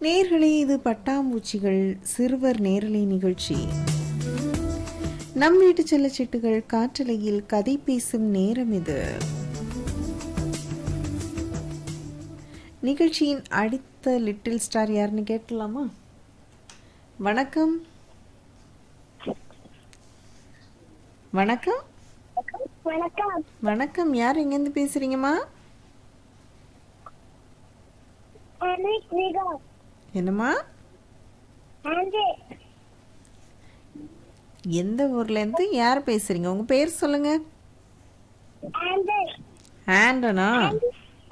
நேர்களே இது பட்டாம்பூச்சிகள் சிறுவர் நேரலை நிகழ்ச்சி நம் வீட்டு செல்லச்சிட்டுகள் காற்றலையில் கதை பேசும் நேரம் இது நிகழ்ச்சியின் அடுத்த லிட்டில் ஸ்டார் யாருன்னு கேட்கலாமா வணக்கம் வணக்கம் வணக்கம் வணக்கம் யார் எங்கேருந்து பேசுறீங்கம்மா ஆண்ட்ரி ஸ்ரீகா என்னம்மா ஆண்ட்ரி எந்த ஊர்ல இருந்து யார் பேசுறீங்க உங்க பேர் சொல்லுங்க ஆண்ட்ரி ஆண்டனா ஆண்ட்ரி